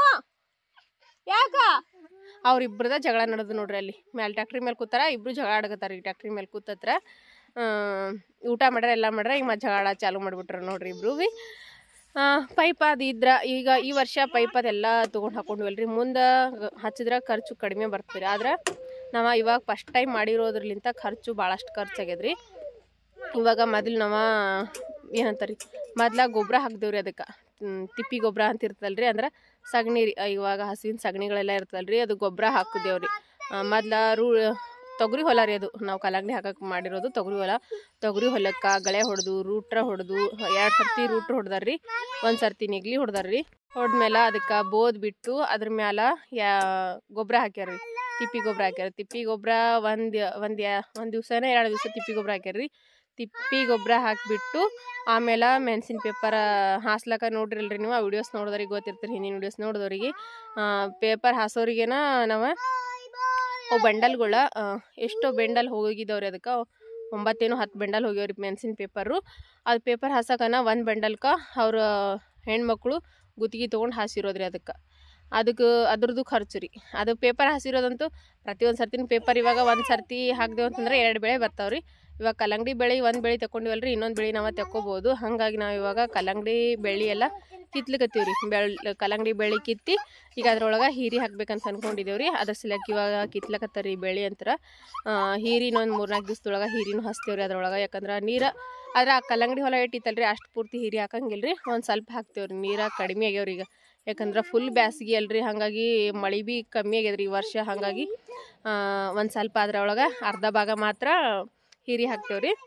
ಯಾಕ ಅವ್ರಿಬ್ರದ ಜಗಳ ನಡೆದು ನೋಡ್ರಿ ಅಲ್ಲಿ ಮ್ಯಾಲೆ ಟ್ಯಾಕ್ಟ್ರಿ ಮೇಲೆ ಕೂತಾರ ಇಬ್ರು ಜಗಳ ಆಡಕತ್ತಾರ ಈ ಟ್ಯಾಕ್ಟ್ರಿ ಮೇಲೆ ಕೂತತ್ರ ಆ, ಊಟ ಮಾಡ್ರ ಎಲ್ಲ ಮಾಡ್ರ ಈಗ ಮತ್ತೆ ಜಗಳ ಚಾಲು ಮಾಡಿಬಿಟ್ರ ನೋಡ್ರಿ ಇಬ್ರು ಬಿ ಪೈಪ್ ಅದು ಇದ್ರ ಈಗ ಈ ವರ್ಷ ಪೈಪ್ ಅದೆಲ್ಲ ತೊಗೊಂಡು ಹಾಕೊಂಡ್ವಲ್ರಿ ಮುಂದೆ ಹಚ್ಚಿದ್ರೆ ಖರ್ಚು ಕಡಿಮೆ ಬರ್ತದೆ ಆದ್ರೆ ನಾವು ಇವಾಗ ಫಸ್ಟ್ ಟೈಮ್ ಮಾಡಿರೋದ್ರಲಿಂತ ಖರ್ಚು ಭಾಳಷ್ಟು ಖರ್ಚಾಗ್ಯದ್ರಿ ಇವಾಗ ಮೊದಲು ನಾವು ಏನಂತಾರೆ ಮೊದ್ಲ ಗೊಬ್ಬರ ಹಾಕ್ದೇವ್ರಿ ಅದಕ್ಕೆ ತಿಪ್ಪಿ ಗೊಬ್ಬರ ಅಂತ ಇರ್ತಲ್ರಿ ಅಂದ್ರೆ ಸಗಣಿ ರೀ ಇವಾಗ ಹಸುವಿನ ಸಗಣಿಗಳೆಲ್ಲ ಇರ್ತಲ್ರಿ ಅದು ಗೊಬ್ಬರ ಹಾಕಿದೇವ್ರಿ ಮೊದ್ಲ ರೂ ತೊಗರಿ ಹೊಲ ರೀ ಅದು ನಾವು ಕಲ್ಲಂಗಡಿ ಹಾಕಕ್ಕೆ ಮಾಡಿರೋದು ತೊಗರಿ ಹೊಲ ತೊಗರಿ ಹೊಲಕ್ಕೆ ಗಳೆ ಹೊಡೆದು ರೂಟ್ರ ಹೊಡೆದು ಎರಡು ಸರ್ತಿ ರೂಟ್ರ್ ಹೊಡೆದಾರ್ರಿ ಒಂದು ಸರ್ತಿ ನೆಗ್ಲಿ ಹೊಡೆದಾರ್ರಿ ಹೊಡೆದ್ಮೇಲೆ ಅದಕ್ಕೆ ಬೋದ್ ಬಿಟ್ಟು ಅದ್ರ ಮ್ಯಾಲ ಯಾ ಗೊಬ್ಬರ ಹಾಕ್ಯಾರ್ರಿ ತಿಪ್ಪಿ ಗೊಬ್ಬರ ಹಾಕ್ಯಾರ ತಿಪ್ಪಿ ಗೊಬ್ಬರ ಒಂದು ಒಂದು ಒಂದು ದಿವ್ಸನೇ ಎರಡು ದಿವಸ ತಿಪ್ಪಿ ಗೊಬ್ಬರ ಹಾಕ್ಯಾರ್ರಿ ತಿಪ್ಪಿ ಗೊಬ್ಬರ ಹಾಕಿಬಿಟ್ಟು ಆಮೇಲೆ ಮೆಣಸಿನ ಪೇಪರ್ ಹಾಸ್ಲಕ್ಕ ನೋಡ್ರಿಲ್ರಿ ನೀವು ಆ ವಿಡಿಯೋಸ್ ನೋಡಿದ್ರಿಗೆ ಗೊತ್ತಿರ್ತೀರಿ ಹಿಂದಿನ ವಿಡಿಯೋಸ್ ನೋಡಿದವ್ರಿಗೆ ಪೇಪರ್ ಹಾಸೋರಿಗೇನ ನಾವು ಅವು ಬಂಡಲ್ಗಳ ಎಷ್ಟೋ ಬೆಂಡಲ್ ಹೋಗಿದ್ದವ್ರಿ ಅದಕ್ಕೆ ಒಂಬತ್ತೇನು ಹತ್ತು ಬೆಂಡಲ್ ಹೋಗ್ಯಾವ್ರಿ ಮೆಣಸಿನ ಪೇಪರು ಅದು ಪೇಪರ್ ಹಾಸಕನ ಒಂದು ಬೆಂಡಲ್ಕ ಅವ್ರ ಹೆಣ್ಮಕ್ಳು ಗುತ್ತಿಗೆ ತೊಗೊಂಡು ಹಾಸಿರೋದ್ರಿ ಅದಕ್ಕೆ ಅದಕ್ಕೆ ಅದ್ರದ್ದು ಖರ್ಚು ರೀ ಅದು ಪೇಪರ್ ಹಾಸಿರೋದಂತೂ ಪ್ರತಿಯೊಂದು ಸರ್ತಿನ ಪೇಪರ್ ಇವಾಗ ಒಂದು ಸರ್ತಿ ಹಾಕ್ದೇವು ಅಂತಂದ್ರೆ ಎರಡು ಬೆಳೆ ಬರ್ತಾವ್ರಿ ಇವಾಗ ಕಲ್ಲಂಗಡಿ ಬೆಳೆ ಒಂದು ಬೆಳೆ ತಗೊಂಡಿವಲ್ರಿ ಇನ್ನೊಂದು ಬೆಳೆ ನಾವು ತಗೋಬೋದು ಹಾಗಾಗಿ ನಾವು ಇವಾಗ ಕಲ್ಲಂಗಡಿ ಬೆಳೆ ಎಲ್ಲ ಕಿತ್ಲಿಕತ್ತೀವಿ ರೀ ಬೆಳ್ ಕಲ್ಲಂಗಡಿ ಬೆಳೆ ಕಿತ್ತಿ ಈಗ ಅದ್ರೊಳಗೆ ಹೀರಿ ಹಾಕ್ಬೇಕಂತ ಅನ್ಕೊಂಡಿದ್ದೇವೆ ರೀ ಅದ್ರ ಸಲಕ್ಕೆ ಇವಾಗ ಕಿತ್ಲಕತ್ತಾರ ಬೆಳೆ ಅಂತರ ಹೀರಿ ಇನ್ನೊಂದು ಮೂರ್ನಾಲ್ಕು ದಿವ್ಸದೊಳಗೆ ಹೀರಿನೂ ಹಚ್ತೇವೆ ರೀ ಅದ್ರೊಳಗೆ ಯಾಕಂದ್ರೆ ನೀರು ಆದ್ರೆ ಆ ಕಲ್ಲಂಗಡಿ ಹೊಲ ಇಟ್ಟಿತ್ತಲ್ರಿ ಅಷ್ಟು ಪೂರ್ತಿ ಹೀರಿ ಹಾಕಂಗಿಲ್ಲ ರೀ ಒಂದು ಸ್ವಲ್ಪ ಹಾಕ್ತೇವೆ ರೀ ನೀರು ಕಡಿಮೆ ಆಗ್ಯಾವ್ರಿ ಈಗ ಯಾಕಂದ್ರೆ ಫುಲ್ ಬ್ಯಾಸ್ಗೆ ಅಲ್ರಿ ಹಾಗಾಗಿ ಮಳೆ ಭೀ ಕಮ್ಮಿ ಆಗ್ಯದ್ರಿ ಈ ವರ್ಷ ಹಾಗಾಗಿ ಒಂದು ಸ್ವಲ್ಪ ಅದ್ರೊಳಗೆ ಅರ್ಧ ಭಾಗ ಮಾತ್ರ ಹೀರಿ ಹಾಕ್ತೇವೆ ರೀ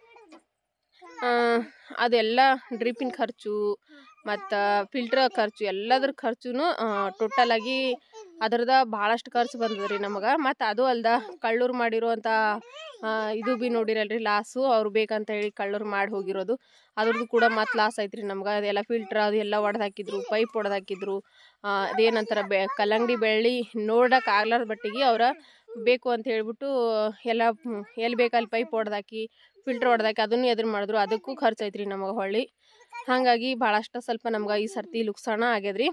ಅದೆಲ್ಲ ಡ್ರಿಪ್ಪಿನ ಖರ್ಚು ಮತ್ತು ಫಿಲ್ಟ್ರ್ ಖರ್ಚು ಎಲ್ಲದ್ರ ಖರ್ಚು ಟೋಟಲಾಗಿ ಅದ್ರದ್ದು ಭಾಳಷ್ಟು ಖರ್ಚು ಬಂದದ ರೀ ನಮಗೆ ಮತ್ತು ಅದು ಅಲ್ದ ಕಳ್ಳೂರು ಮಾಡಿರುವಂಥ ಇದು ಭೀ ನೋಡಿರಲ್ರಿ ಲಾಸು ಅವ್ರು ಬೇಕಂತ ಹೇಳಿ ಕಳ್ಳೂರು ಮಾಡಿ ಹೋಗಿರೋದು ಅದ್ರದ್ದು ಕೂಡ ಮತ್ತು ಲಾಸ್ ಐತ್ರಿ ನಮ್ಗೆ ಅದೆಲ್ಲ ಫಿಲ್ಟ್ರ್ ಅದು ಎಲ್ಲ ಒಡೆದು ಹಾಕಿದ್ರು ಪೈಪ್ ಒಡೆದು ಹಾಕಿದ್ರು ಅದೇನಂತಾರೆ ಬೆ ಕಲ್ಲಂಗಡಿ ಬೆಳ್ಳಿ ನೋಡಕ್ಕೆ ಆಗ್ಲಾರ್ದ ಮಟ್ಟಿಗೆ ಅವ್ರ ಬೇಕು ಅಂತ ಹೇಳ್ಬಿಟ್ಟು ಎಲ್ಲ ಎಲ್ಲಿ ಬೇಕಲ್ಲಿ ಪೈಪ್ ಹೊಡೆದಾಕಿ ಫಿಲ್ಟ್ರ್ ಹೊಡೆದಾಕಿ ಅದನ್ನು ಎದುರು ಮಾಡಿದ್ರು ಅದಕ್ಕೂ ಖರ್ಚು ಐತ್ರಿ ನಮಗೆ ಹೊಳ್ಳಿ ಹಾಗಾಗಿ ಭಾಳಷ್ಟು ಸ್ವಲ್ಪ ನಮ್ಗೆ ಈ ಸರ್ತಿ ಲುಕ್ಸಾನ ಆಗ್ಯದ್ರಿ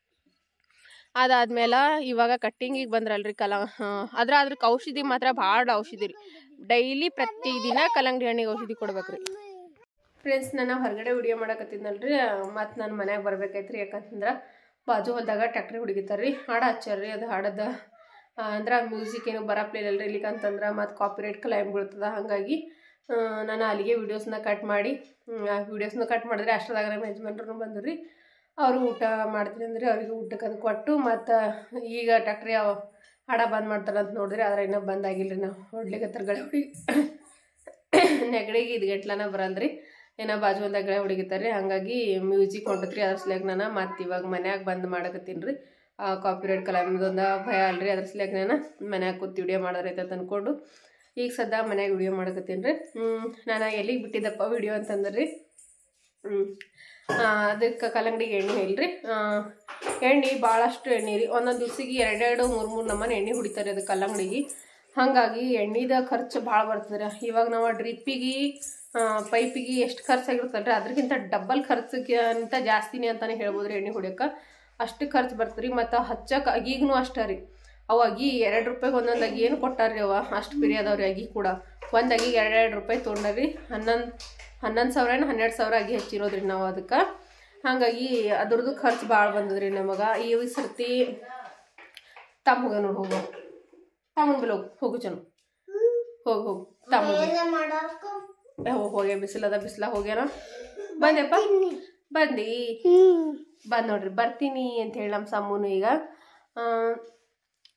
ಅದಾದ್ಮೇಲೆ ಇವಾಗ ಕಟ್ಟಿಂಗಿಗೆ ಬಂದ್ರಲ್ರಿ ಕಲ ಅದ್ರ ಅದ್ರಕ್ಕೆ ಔಷಧಿ ಮಾತ್ರ ಭಾಳ ಔಷಧಿ ರೀ ಡೈಲಿ ಪ್ರತಿದಿನ ಕಲ್ಲಂಗಡಿ ಹಣ್ಣಿಗೆ ಔಷಧಿ ಕೊಡ್ಬೇಕ್ರಿ ಫ್ರೆಂಡ್ಸ್ ನಾನು ಹೊರಗಡೆ ವಿಡಿಯೋ ಮಾಡಕತ್ತಿದ್ನಲ್ರಿ ಮತ್ತು ನಾನು ಮನ್ಯಾಗ ಬರ್ಬೇಕಾಯ್ತ್ರಿ ಯಾಕಂತಂದ್ರೆ ಬಾಜು ಹೊಲ್ದಾಗ ಟ್ಯಾಕ್ಟ್ರಿ ಹುಡುಗಿತಾರ್ರಿ ಹಾಡು ಹಚ್ಚಾರ್ರಿ ಅದು ಹಾಡದ ಅಂದ್ರೆ ಮ್ಯೂಸಿಕ್ ಏನು ಬರಪ್ಲಿಲ್ಲಲ್ರಿ ಇಲ್ಲಿಕಂತಂದ್ರೆ ಮತ್ತು ಕಾಪಿರೈಟ್ ಕ್ಲೈಮ್ ಬೀಳ್ತದ ಹಾಗಾಗಿ ಆ, ನಾನು ಅಲ್ಲಿಗೆ ವೀಡಿಯೋಸ್ನ ಕಟ್ ಮಾಡಿ ವೀಡಿಯೋಸ್ನ ಕಟ್ ಮಾಡಿದ್ರೆ ಅಷ್ಟರದಾಗ ನಮ್ಮ ಯಜಮಾನ್ರು ಬಂದ್ರು ರೀ ಅವರು ಊಟ ಮಾಡ್ತೀನಿ ಅಂದ್ರೆ ಅವ್ರಿಗೆ ಊಟಕ್ಕೆ ಅದು ಕೊಟ್ಟು ಮತ್ತು ಈಗ ಟ್ಯಾಕ್ಟ್ರಿ ಯಾವ ಹಾಡ ಬಂದ್ ಮಾಡ್ತಾರಂತ ನೋಡಿದ್ರೆ ಆದ್ರೆ ಇನ್ನೂ ಬಂದಾಗಿಲ್ಲ ರೀ ನಾವು ಹೊಡ್ಲಿಕತ್ತಾರ ಗಳೆ ಹುಡುಗಿ ನೆಗಡಿಗೆ ಇದು ಗಂಟ್ಲನ ಬರಲ್ರಿ ಏನೋ ಬಾಜು ಹೊಲ್ದಾಗ ಗಳೆ ಹುಡುಗಿತಾರೆ ರೀ ಹಾಗಾಗಿ ಮ್ಯೂಸಿಕ್ ಹೊಂಟತ್ರಿ ಅದ್ರ ಸಲುವಾಗಿ ನಾನು ಮತ್ತೆ ಇವಾಗ ಮನ್ಯಾಗ ಬಂದ್ ಮಾಡಕತ್ತೀನಿ ರೀ ಕಾಪಿರೈಟ್ ಕಲಾಮಿದೊಂದು ಭಯ ಅಲ್ರಿ ಅದ್ರ ಸಲುವಾಗಿ ನಾನು ಮನ್ಯಾಗ ಕೂತು ವಿಡಿಯೋ ಮಾಡೋದೈತೆ ಅಂತ ಅಂದ್ಕೊಂಡು ಈಗ ಸದ್ಯ ಮನ್ಯಾಗ ವಿಡಿಯೋ ಮಾಡಕತ್ತೀನಿ ರೀ ನಾನು ಎಲ್ಲಿಗೆ ಬಿಟ್ಟಿದ್ದಪ್ಪ ವಿಡಿಯೋ ಅಂತಂದ್ರೆ ರೀ ಹ್ಞೂ ಅದಕ್ಕೆ ಕಲ್ಲಂಗಡಿಗೆ ಎಣ್ಣೆ ಇಲ್ರಿ ಎಣ್ಣೆ ಭಾಳಷ್ಟು ಎಣ್ಣೆ ರೀ ಒಂದೊಂದು ದಿವ್ಸಿಗೆ ಎರಡೆರಡು ಮೂರು ಮೂರು ನಮ್ಮನೆ ಎಣ್ಣೆ ಹೊಡಿತಾರೆ ಅದು ಕಲ್ಲಂಗಡಿಗೆ ಹಾಗಾಗಿ ಎಣ್ಣೆದ ಖರ್ಚು ಭಾಳ ಬರ್ತದೆ ರೀ ಇವಾಗ ನಾವು ಡ್ರಿಪ್ಪಿಗೆ ಪೈಪಿಗೆ ಎಷ್ಟು ಖರ್ಚಾಗಿರುತ್ತಲ್ರಿ ಅದಕ್ಕಿಂತ ಡಬಲ್ ಖರ್ಚಿಗಿಂತ ಜಾಸ್ತಿನೇ ಅಂತಲೇ ಹೇಳ್ಬೋದು ರೀ ಎಣ್ಣೆ ಹೊಡ್ಯಕ್ಕೆ ಅಷ್ಟು ಖರ್ಚು ಬರ್ತದೆ ರೀ ಮತ್ತು ಹಚ್ಚಕ್ಕೆ ಅಗಿಗೂ ಅಷ್ಟೇ ರೀ ಅವು ಅಗಿ ಎರಡು ರೂಪಾಯಿಗೆ ಒಂದೊಂದು ಅಗಿ ಏನು ಕೊಟ್ಟಾರ್ರಿ ಅವ ಅಷ್ಟು ಪಿರಿ ಅದಾವ್ರಿ ಅಗಿ ಕೂಡ ಒಂದು ಅಗಿಗೆ ಎರಡು ಎರಡು ರೂಪಾಯಿ ತೊಗೊಂಡಾರಿ ಹನ್ನೊಂದು ಹನ್ನೊಂದು ಸಾವಿರ ಏನು ಹನ್ನೆರಡು ಸಾವಿರ ಅಗಿ ಹಚ್ಚಿರೋದ್ರಿ ನಾವು ಅದಕ್ಕೆ ಹಾಗಾಗಿ ಅದ್ರದ್ದು ಖರ್ಚು ಭಾಳ ಬಂದದ್ರಿ ನಮಗೆ ಈ ಸರ್ತಿ ತಮ್ಮ ಹೋಗ ನೋಡಿ ಹೋಗು ತಮ್ಮನ ಬಲ್ಲಿ ಹೋಗು ಹೋಗು ಚನು ಹೋಗು ಹೋಗು ತಮ್ಮ ಹೋಗಿ ಹೋಗ್ಯ ಬಿಸಿಲದ ಬಿಸಿಲ ಹೋಗ್ಯಾನ ಬಂದೆಪ್ಪ ಬಂದಿ ಬಂದ್ ನೋಡ್ರಿ ಬರ್ತೀನಿ ಅಂತ ಹೇಳಿ ನಮ್ಮ ಸಮ್ಮನು ಈಗ ಆ,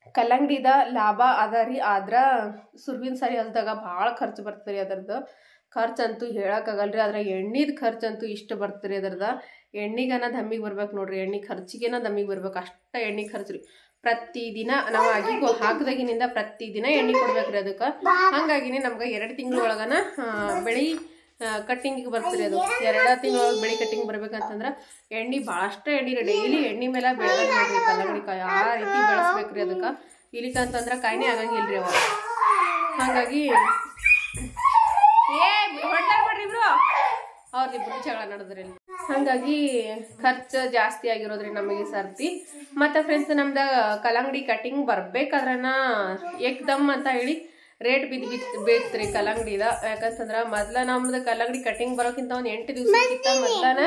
ಕಲ್ಲಂಗಡಿದ ಲಾಭ ಅದ ರೀ ಆದ್ರ ಸುರ್ವಿನ ಸಾರಿ ಹೊಲ್ದಾಗ ಭಾಳ ಖರ್ಚು ಬರ್ತದೆ ರೀ ಅದರದ್ದು ಖರ್ಚಂತೂ ಹೇಳಕ್ಕಾಗಲ್ರಿ ಅದ್ರ ಎಣ್ಣೆದು ಖರ್ಚಂತೂ ಇಷ್ಟು ಬರ್ತರಿ ಅದ್ರದ ಎಣ್ಣೆಗನ ದಮ್ಮಿಗೆ ಬರ್ಬೇಕು ನೋಡ್ರಿ ಎಣ್ಣೆ ಖರ್ಚಿಗೆನ ದಮ್ಮಿಗೆ ಬರ್ಬೇಕು ಅಷ್ಟ ಎಣ್ಣೆ ಖರ್ಚು ರೀ ಪ್ರತಿದಿನ ನಾವು ಅಗಿಗೂ ಹಾಕಿದಾಗಿನಿಂದ ಪ್ರತಿದಿನ ಎಣ್ಣೆ ಕೊಡ್ಬೇಕ್ರಿ ಅದಕ್ಕೆ ಹಂಗಾಗಿನೇ ನಮ್ಗೆ ಎರಡು ತಿಂಗಳ ಒಳಗನ ಆ, ಬೆಳಿ ಕಟ್ಟಿಂಗಿಗೆ ಬರ್ತರಿ ಅದು ಎರಡು ತಿಂಗಳ ಬೆಳಿ ಕಟ್ಟಿಂಗ್ ಬರ್ಬೇಕಂತಂದ್ರೆ ಎಣ್ಣೆ ಭಾಳಷ್ಟು ಎಣ್ಣೆ ರೀ ಡೈಲಿ ಎಣ್ಣೆ ಮೇಲೆ ಬೆಳೆದ ನೋಡ್ರಿ ಕಲ್ಲಂಗಡಿ ಕಾಯಿ ಆ ರೀತಿ ಬೆಳೆಸ್ಬೇಕ್ರಿ ಅದಕ್ಕೆ ಇಲ್ಲಿಕಂತಂದ್ರೆ ಕಾಯಿನೇ ಆಗಂಗಿಲ್ರಿ ಅವ ಹಾಗಾಗಿ ಏ ಹೊಡ್ಲಾಡ್ಬೇಡ್ರಿ ಇಬ್ರು ಅವ್ರಿಬ್ರು ಜಗಳ ನಡೆದ್ರಿ ಇಲ್ಲಿ. ಹಂಗಾಗಿ ಖರ್ಚು ಜಾಸ್ತಿ ಆಗಿರೋದ್ರಿ ನಮಗೆ ಸರ್ತಿ ಮತ್ತೆ ಫ್ರೆಂಡ್ಸ್ ನಮ್ದ ಕಲ್ಲಂಗಡಿ ಕಟಿಂಗ್ ಬರ್ಬೇಕಾದ್ರನ ಏಕ್ದಮ್ ಅಂತ ಹೇಳಿ ರೇಟ್ ಬಿದ್ದು ಬಿತ್ತು ಬೀಳ್ತ್ರಿ ಕಲ್ಲಂಗಡಿದ ಯಾಕಂತಂದ್ರ ಮೊದ್ಲ ನಮ್ದು ಕಲ್ಲಂಗಡಿ ಕಟಿಂಗ್ ಬರೋಕ್ಕಿಂತ ಒಂದ್ ಎಂಟು ದಿವ್ಸಕ್ಕಿಂತ ಮೊದ್ಲನ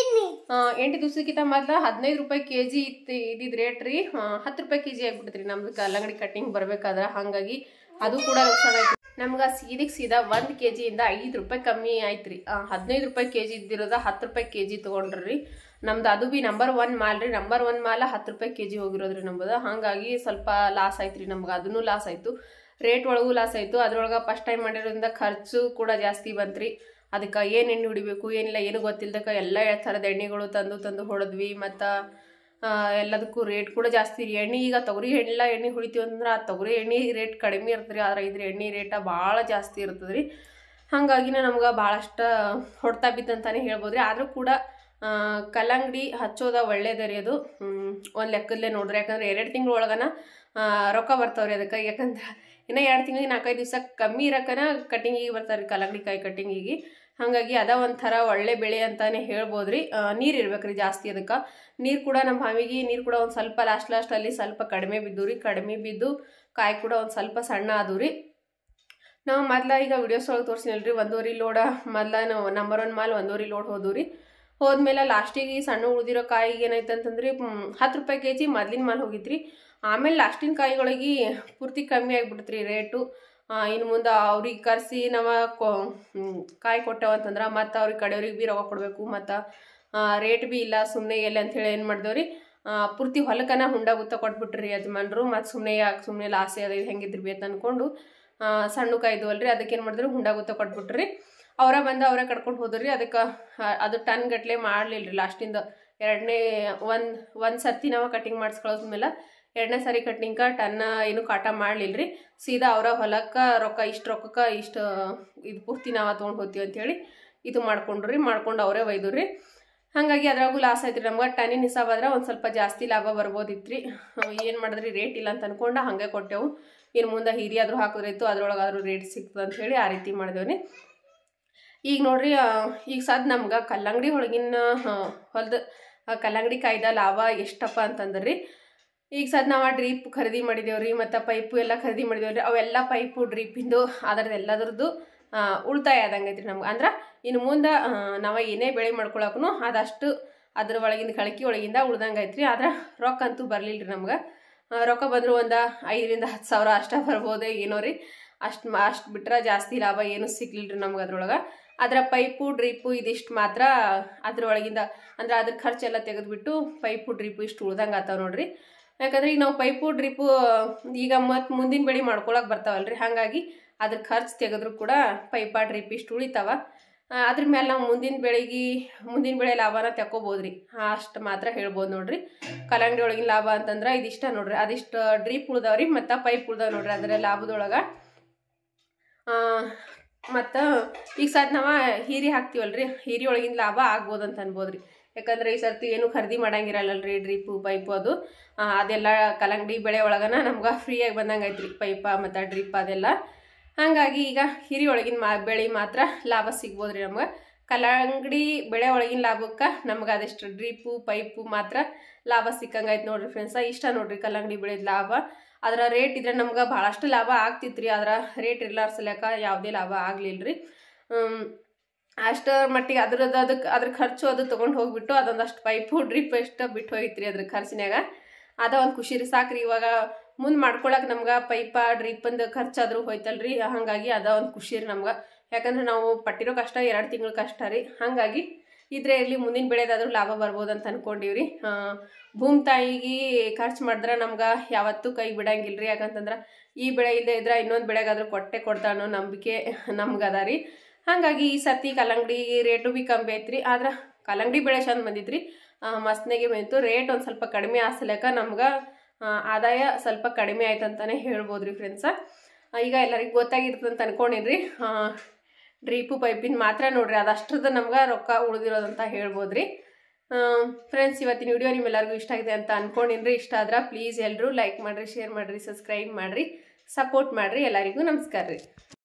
ಆ, ಎಂಟು ದಿವ್ಸಕ್ಕಿಂತ ಮೊದ್ಲ ಹದಿನೈದು ರೂಪಾಯಿ ಕೆ ಜಿ ಇತ್ತು ಇದ್ದಿದ್ ರೇಟ್ ರೀ ಹತ್ತು ರೂಪಾಯಿ ಕೆ ಜಿ ಆಗ್ಬಿಡ್ತ್ರಿ ನಮ್ದು ಕಲ್ಲಂಗಡಿ ಕಟಿಂಗ್ ಬರ್ಬೇಕಾದ್ರ ಹಂಗಾಗಿ ಅದು ಕೂಡ ನುಕ್ಸಾನ ಆಯ್ತು ನಮ್ಗೆ ಸೀದಿಗೆ ಸೀದಾ ಒಂದು ಕೆ ಜಿಯಿಂದ ಐದು ರೂಪಾಯಿ ಕಮ್ಮಿ ಆಯ್ತು ರೀ ಹದಿನೈದು ರೂಪಾಯಿ ಕೆ ಜಿ ಇದ್ದಿರೋದ ಹತ್ತು ರೂಪಾಯಿ ಕೆ ಜಿ ತೊಗೊಂಡ್ರಿ ನಮ್ದು ಅದು ಬಿ ನಂಬರ್ ಒನ್ ಮಾಲ್ ರೀ ನಂಬರ್ ಒನ್ ಮಾಲ ಹತ್ತು ರೂಪಾಯಿ ಕೆ ಜಿ ಹೋಗಿರೋದ್ರಿ ನಮ್ಮದು ಹಾಗಾಗಿ ಸ್ವಲ್ಪ ಲಾಸ್ ಆಯ್ತು ರೀ ನಮ್ಗೆ ಅದನ್ನು ಲಾಸ್ ಆಯಿತು ರೇಟ್ ಒಳಗೂ ಲಾಸ್ ಆಯಿತು ಅದ್ರೊಳಗೆ ಫಸ್ಟ್ ಟೈಮ್ ಮಾಡಿರೋದ್ರಿಂದ ಖರ್ಚು ಕೂಡ ಜಾಸ್ತಿ ಬಂತ್ರಿ ಅದಕ್ಕೆ ಏನು ಎಣ್ಣೆ ಹೊಡಿಬೇಕು ಏನಿಲ್ಲ ಏನು ಗೊತ್ತಿಲ್ದಕ್ಕೆ ಎಲ್ಲ ಥರದ ಎಣ್ಣೆಗಳು ತಂದು ತಂದು ಹೊಡೆದ್ವಿ ಮತ್ತು ಎಲ್ಲದಕ್ಕೂ ರೇಟ್ ಕೂಡ ಜಾಸ್ತಿ ರೀ ಎಣ್ಣೆ ಈಗ ತೊಗರಿ ಎಲ್ಲ ಎಣ್ಣೆ ಹೊಡಿತೀವಿ ಅಂದ್ರೆ ಆ ತೊಗರಿ ಎಣ್ಣೆ ರೇಟ್ ಕಡಿಮೆ ಇರ್ತದೆ ರೀ ಆದ್ರೆ ಇದ್ರ ಎಣ್ಣೆ ರೇಟ ಭಾಳ ಜಾಸ್ತಿ ಇರ್ತದೆ ರೀ ಹಾಗಾಗಿನೇ ನಮ್ಗೆ ಭಾಳಷ್ಟು ಹೊಡ್ತಾ ಬಿತ್ತಂತಾನೆ ಹೇಳ್ಬೋದು ರೀ ಆದರೂ ಕೂಡ ಆ, ಕಲ್ಲಂಗಡಿ ಹಚ್ಚೋದ ಒಳ್ಳೇದೇ ರೀ ಅದು ಒಂದು ಲೆಕ್ಕದಲ್ಲೇ ನೋಡ್ರಿ ಯಾಕಂದ್ರೆ ಎರಡು ತಿಂಗಳ ಒಳಗನ ಆ, ರೊಕ್ಕ ಬರ್ತಾವ್ರಿ ಅದಕ್ಕೆ ಯಾಕಂದ್ರೆ ಇನ್ನು ಎರಡು ತಿಂಗಳಿಗೆ ನಾಲ್ಕೈದು ದಿವಸ ಕಮ್ಮಿ ಇರಕ್ಕನ ಕಟಿಂಗಿಗೆ ಬರ್ತಾರೆ ಕಲ್ಲಂಗಡಿ ಕಾಯಿ ಕಟಿಂಗಿಗೆ ಹಾಗಾಗಿ ಅದ ಒಂಥರ ಒಳ್ಳೆ ಬೆಳೆ ಅಂತಾನೆ ಹೇಳ್ಬೋದ್ರಿ ನೀರು ಇರ್ಬೇಕ್ರಿ ಜಾಸ್ತಿ ಅದಕ್ಕೆ ನೀರು ಕೂಡ ನಮ್ಮ ಬಾವಿಗೆ ನೀರು ಕೂಡ ಒಂದು ಸ್ವಲ್ಪ ಲಾಸ್ಟ್ ಲಾಸ್ಟ್ ಅಲ್ಲಿ ಸ್ವಲ್ಪ ಕಡಿಮೆ ಬಿದ್ದು ರೀ ಕಡಿಮೆ ಬಿದ್ದು ಕಾಯಿ ಕೂಡ ಒಂದು ಸ್ವಲ್ಪ ಸಣ್ಣ ಆದವು ರೀ ನಾವು ಮೊದ್ಲ ಈಗ ವಿಡಿಯೋಸ್ ಒಳಗೆ ತೋರಿಸಿನಲ್ರಿ ಒಂದೂವರೆ ಲೋಡ ಮೊದ್ಲ ನಾವು ನಂಬರ್ ಒನ್ ಮಾಲ್ ಒಂದೂವರೆ ಲೋಡ್ ಹೋದ್ವು ರೀ ಹೋದ್ಮೇಲೆ ಲಾಸ್ಟಿಗೆ ಸಣ್ಣ ಉಳಿದಿರೋ ಕಾಯಿಗೆ ಏನಾಯ್ತು ಅಂತಂದ್ರೆ ಹತ್ತು ರೂಪಾಯಿ ಕೆ ಜಿ ಮೊದ್ಲಿನ ಮಾಲ್ ಹೋಗಿತ್ರಿ ಆಮೇಲೆ ಲಾಸ್ಟಿನ ಕಾಯಿಗಳಿಗೆ ಪೂರ್ತಿ ಕಮ್ಮಿ ಆಗಿಬಿಡ್ತ್ರಿ ರೇಟು ಇನ್ನು ಮುಂದೆ ಅವ್ರಿಗೆ ಕರೆಸಿ ನಾವು ಕೊ ಹ್ಮ್, ಕಾಯಿ ಕೊಟ್ಟೆವಂತಂದ್ರೆ ಮತ್ತು ಅವ್ರಿಗೆ ಕಡೆಯವ್ರಿಗೆ ಬಿ ರೊಕ್ಕ ಕೊಡಬೇಕು ಮತ್ತು ರೇಟ್ ಬಿ ಇಲ್ಲ ಸುಮ್ಮನೆ ಎಲ್ಲಿ ಅಂಥೇಳಿ ಏನು ಮಾಡಿದೆವ್ರಿ ಪೂರ್ತಿ ಹೊಲಕ್ಕನ ಹುಂಡ ಗುತ್ತ ಕೊಟ್ಬಿಟ್ರಿ ಯಜಮಾನ್ರು ಮತ್ತು ಸುಮ್ಮನೆ ಯಾಕೆ ಸುಮ್ಮನೆ ಲಾಸೆ ಅದ ಹೆಂಗಿದ್ರು ಬೇತ್ ಅಂದ್ಕೊಂಡು ಆ, ಸಣ್ಣ ಕಾಯ್ದು ಅಲ್ರಿ ಅದಕ್ಕೆ ಏನು ಮಾಡಿದ್ರು ಹುಂಡ ಗುತ್ತ ಕೊಟ್ಬಿಟ್ರಿ ಅವರ ಬಂದು ಅವರೇ ಕಟ್ಕೊಂಡು ಹೋದ್ರಿ ಅದಕ್ಕೆ ಅದು ಟನ್ ಗಟ್ಲೆ ಮಾಡಲಿಲ್ಲ ರೀ ಲಾಸ್ಟಿಂದ ಎರಡನೇ ಒಂದು ಒಂದು ಸರ್ತಿ ನಾವು ಕಟಿಂಗ್ ಮಾಡಿಸ್ಕೊಳ್ಳೋದ್ಮೇಲೆ ಎರಡನೇ ಸಾರಿ ಕಟ್ಟಿಂಗ್ಕ ಟನ್ನ ಏನು ಕಾಟ ಮಾಡಲಿಲ್ಲ ರೀ ಸೀದಾ ಅವರ ಹೊಲಕ್ಕೆ ರೊಕ್ಕ ಇಷ್ಟು ರೊಕ್ಕಕ್ಕೆ ಇಷ್ಟು ಇದು ಪೂರ್ತಿ ನಾವು ತೊಗೊಂಡು ಹೋಗ್ತೀವಿ ಅಂತೇಳಿ ಇದು ಮಾಡ್ಕೊಂಡ್ರಿ ಮಾಡ್ಕೊಂಡು ಅವರೇ ಒಯ್ದು ರೀ ಹಾಗಾಗಿ ಅದ್ರಾಗೂ ಲಾಸ್ ಆಯ್ತು ರೀ ನಮ್ಗೆ ಟನ್ನಿನ ಹಿಸಾಬ್ ಆದ್ರೆ ಒಂದು ಸ್ವಲ್ಪ ಜಾಸ್ತಿ ಲಾಭ ಬರ್ಬೋದಿತ್ತು ರೀ ಏನು ಮಾಡಿದ್ರಿ ರೇಟ್ ಇಲ್ಲ ಅಂತ ಅನ್ಕೊಂಡು ಹಾಗೆ ಕೊಟ್ಟೆವು ಇನ್ನು ಮುಂದೆ ಹಿರಿ ಆದರೂ ಹಾಕಿದ್ರಾಯ್ತು ಅದ್ರೊಳಗಾದ್ರೂ ರೇಟ್ ಸಿಗ್ತದೆ ಅಂತ ಹೇಳಿ ಆ ರೀತಿ ಮಾಡಿದೆವು ರೀ ಈಗ ನೋಡ್ರಿ ಆ, ಈಗ ಸದ್ ನಮ್ಗೆ ಕಲ್ಲಂಗಡಿ ಒಳಗಿನ ಹೊಲ್ದ ಕಲ್ಲಂಗಡಿ ಕಾಯ್ದ ಲಾಭ ಎಷ್ಟಪ್ಪ ಅಂತಂದ್ರೆ ರೀ ಈಗ ಸದ್ ನಾವು ಡ್ರೀಪ್ ಖರೀದಿ ಮಾಡಿದೇವ್ರಿ ಮತ್ತು ಪೈಪು ಎಲ್ಲ ಖರೀದಿ ಮಾಡಿದೇವ್ರಿ ಅವೆಲ್ಲ ಪೈಪು ಡ್ರೀಪಿಂದು ಅದರದ್ದು ಎಲ್ಲದ್ರದ್ದು ಆ, ಉಳಿತಾಯ ಆದಂಗೆ ಐತ್ರಿ ನಮ್ಗೆ ಅಂದ್ರೆ ಇನ್ನು ಮುಂದೆ ನಾವು ಏನೇ ಬೆಳೆ ಮಾಡ್ಕೊಳಕ್ಕೂ ಅದಷ್ಟು ಅದ್ರ ಒಳಗಿಂದ ಕಳಕಿ ಒಳಗಿಂದ ಉಳ್ದಂಗೆ ಐತ್ರಿ ಆದ್ರೆ ರೊಕ್ಕ ಅಂತೂ ಬರಲಿಲ್ಲ ರೀ ನಮ್ಗೆ ಆ, ರೊಕ್ಕ ಬಂದರೂ ಒಂದು ಐದರಿಂದ ಹತ್ತು ಸಾವಿರ ಅಷ್ಟೇ ಬರ್ಬೋದು ಏನೋ ರೀ ಅಷ್ಟು ಅಷ್ಟು ಬಿಟ್ರೆ ಜಾಸ್ತಿ ಲಾಭ ಏನೂ ಸಿಗ್ಲಿಲ್ಲ ರೀ ನಮ್ಗೆ ಅದ್ರೊಳಗೆ ಅದರ ಪೈಪು ಡ್ರಿಪ್ಪು ಇದಿಷ್ಟು ಮಾತ್ರ ಅದ್ರೊಳಗಿಂದ ಅಂದ್ರೆ ಅದ್ರ ಖರ್ಚೆಲ್ಲ ತೆಗೆದ್ಬಿಟ್ಟು ಪೈಪು ಡ್ರಿಪ್ಪು ಇಷ್ಟು ಉಳ್ದಂಗೆ ಆತಾವ ನೋಡ್ರಿ ಯಾಕಂದ್ರೆ ಈಗ ನಾವು ಪೈಪು ಡ್ರಿಪ್ಪು ಈಗ ಮತ್ತು ಮುಂದಿನ ಬೆಳೆ ಮಾಡ್ಕೊಳಕ್ಕೆ ಬರ್ತಾವಲ್ರಿ ಹಾಗಾಗಿ ಅದ್ರ ಖರ್ಚು ತೆಗೆದ್ರು ಕೂಡ ಪೈಪ ಡ್ರಿಪ್ ಇಷ್ಟು ಉಳಿತಾವ ಆ, ಅದ್ರ ಮೇಲೆ ನಾವು ಮುಂದಿನ ಬೆಳೆಗೆ ಮುಂದಿನ ಬೆಳೆ ಲಾಭನ ತಗೋಬೋದ್ರಿ ಅಷ್ಟು ಮಾತ್ರ ಹೇಳ್ಬೋದು ನೋಡ್ರಿ ಕಲ್ಲಂಗಡಿ ಒಳಗಿನ ಲಾಭ ಅಂತಂದ್ರೆ ಇದಿಷ್ಟ ನೋಡ್ರಿ ಅದಿಷ್ಟು ಡ್ರಿಪ್ ಉಳ್ದಾವ್ರಿ ಮತ್ತು ಪೈಪ್ ಉಳ್ದಾವ ನೋಡ್ರಿ ಅದರ ಲಾಭದೊಳಗೆ ಮತ್ತು ಈಗ ಸದ್ ನಾವು ಹೀರಿ ಹಾಕ್ತೀವಲ್ರಿ ಹೀರಿ ಒಳಗಿನ ಲಾಭ ಆಗ್ಬೋದು ಅಂತ ಅನ್ಬೋದ್ರಿ ಯಾಕಂದ್ರೆ ಈ ಸರ್ತಿ ಏನು ಖರೀದಿ ಮಾಡಂಗಿರಲ್ಲಲ್ರಿ ಡ್ರಿಪ್ಪು ಪೈಪು ಅದು ಆ, ಅದೆಲ್ಲ ಕಲ್ಲಂಗಡಿ ಬೆಳೆ ಒಳಗನ ನಮ್ಗೆ ಫ್ರೀಯಾಗಿ ಬಂದಂಗೆ ಐತ್ರಿ ಪೈಪ ಮತ್ತು ಡ್ರಿಪ್ ಅದೆಲ್ಲ ಹಾಗಾಗಿ ಈಗ ಹಿರಿ ಒಳಗಿನ ಮಾ ಬೆಳೆ ಮಾತ್ರ ಲಾಭ ಸಿಗ್ಬೋದು ರೀ ನಮ್ಗೆ ಕಲ್ಲಂಗಡಿ ಬೆಳೆ ಒಳಗಿನ ಲಾಭಕ್ಕೆ ನಮ್ಗೆ ಅದೆಷ್ಟು ಡ್ರಿಪ್ಪು ಪೈಪು ಮಾತ್ರ ಲಾಭ ಸಿಕ್ಕಂಗಾಯ್ತು ನೋಡ್ರಿ ಫ್ರೆಂಡ್ಸ ಇಷ್ಟ ನೋಡ್ರಿ ಕಲ್ಲಂಗಡಿ ಬೆಳೆದ ಲಾಭ ಅದರ ರೇಟ್ ಇದ್ರೆ ನಮ್ಗೆ ಭಾಳಷ್ಟು ಲಾಭ ಆಗ್ತಿತ್ತು ರೀ ಅದರ ರೇಟ್ ಇರ್ಲಾರ ಸಲಕ ಯಾವುದೇ ಲಾಭ ಆಗಲಿಲ್ಲ ರೀ ಅಷ್ಟರ ಮಟ್ಟಿಗೆ ಅದ್ರದ್ದು ಅದಕ್ಕೆ ಅದ್ರ ಖರ್ಚು ಅದು ತೊಗೊಂಡು ಹೋಗ್ಬಿಟ್ಟು ಅದೊಂದಷ್ಟು ಪೈಪು ಡ್ರಿಪ್ ಎಷ್ಟು ಬಿಟ್ಟು ಹೋಗಿತ್ತು ರೀ ಅದ್ರ ಖರ್ಚಿನಾಗ ಅದ ಒಂದು ಖುಷಿ ರೀ ಸಾಕ್ರಿ ಇವಾಗ ಮುಂದೆ ಮಾಡ್ಕೊಳಕ್ಕೆ ನಮ್ಗೆ ಪೈಪ ಡ್ರಿಪ್ಪಂದು ಖರ್ಚಾದ್ರೂ ಹೋಯ್ತಲ್ರಿ ಹಾಗಾಗಿ ಅದ ಒಂದು ಖುಷಿ ರೀ ನಮ್ಗೆ ಯಾಕಂದ್ರೆ ನಾವು ಪಟ್ಟಿರೋ ಕಷ್ಟ ಎರಡು ತಿಂಗಳ ಕಷ್ಟ ರೀ ಹಾಗಾಗಿ ಇದ್ರೆ ಇರಲಿ ಮುಂದಿನ ಬೆಳೆದಾದ್ರೂ ಲಾಭ ಬರ್ಬೋದು ಅಂತ ಅನ್ಕೊಂಡಿವ್ರಿ ಭೂಮಿ ತಾಯಿಗೆ ಖರ್ಚು ಮಾಡಿದ್ರೆ ನಮ್ಗೆ ಯಾವತ್ತೂ ಕೈ ಬಿಡಂಗಿಲ್ಲ ರೀ ಯಾಕಂತಂದ್ರೆ ಈ ಬೆಳೆ ಇಲ್ಲದೆ ಇದ್ರೆ ಇನ್ನೊಂದು ಬೆಳೆಗಾದ್ರೂ ಕೊಟ್ಟೆ ಕೊಡ್ತಾ ಅನ್ನೋ ನಂಬಿಕೆ ನಮ್ಗೆ ಅದ ರೀ ಹಾಗಾಗಿ ಈ ಸರ್ತಿ ಕಲ್ಲಂಗಡಿ ರೇಟು ಬಿ ಕಮ್ಮಿ ಐತ್ರಿ ಆದ್ರೆ ಕಲ್ಲಂಗಡಿ ಬೆಳೆ ಚಂದ ಬಂದಿದ್ರಿ ಮಸ್ತ್ನಾಗೆ ಬಂತು ರೇಟ್ ಒಂದು ಸ್ವಲ್ಪ ಕಡಿಮೆ ಆಸಲಕ ನಮ್ಗೆ ಆದಾಯ ಸ್ವಲ್ಪ ಕಡಿಮೆ ಆಯ್ತು ಅಂತಾನೆ ಹೇಳ್ಬೋದ್ರಿ ಫ್ರೆಂಡ್ಸ ಈಗ ಎಲ್ಲರಿಗೂ ಗೊತ್ತಾಗಿರ್ತದೆ ಅಂತ ಅನ್ಕೊಂಡಿನ್ರಿ ಡ್ರೀಪು ಪೈಪಿನ ಮಾತ್ರ ನೋಡ್ರಿ ಅದಷ್ಟ್ರದ್ದು ನಮ್ಗೆ ರೊಕ್ಕ ಉಳಿದಿರೋದಂತ ಹೇಳ್ಬೋದ್ರಿ ಫ್ರೆಂಡ್ಸ್ ಇವತ್ತಿನ ವಿಡಿಯೋ ನಿಮ್ಮೆಲ್ಲರಿಗೂ ಇಷ್ಟ ಆಗಿದೆ ಅಂತ ಅನ್ಕೊಂಡಿನ್ರಿ ಇಷ್ಟ ಆದ್ರೆ ಪ್ಲೀಸ್ ಎಲ್ಲರೂ ಲೈಕ್ ಮಾಡಿರಿ ಶೇರ್ ಮಾಡಿರಿ ಸಬ್ಸ್ಕ್ರೈಬ್ ಮಾಡಿರಿ ಸಪೋರ್ಟ್ ಮಾಡಿರಿ ಎಲ್ಲರಿಗೂ ನಮಸ್ಕಾರ ರೀ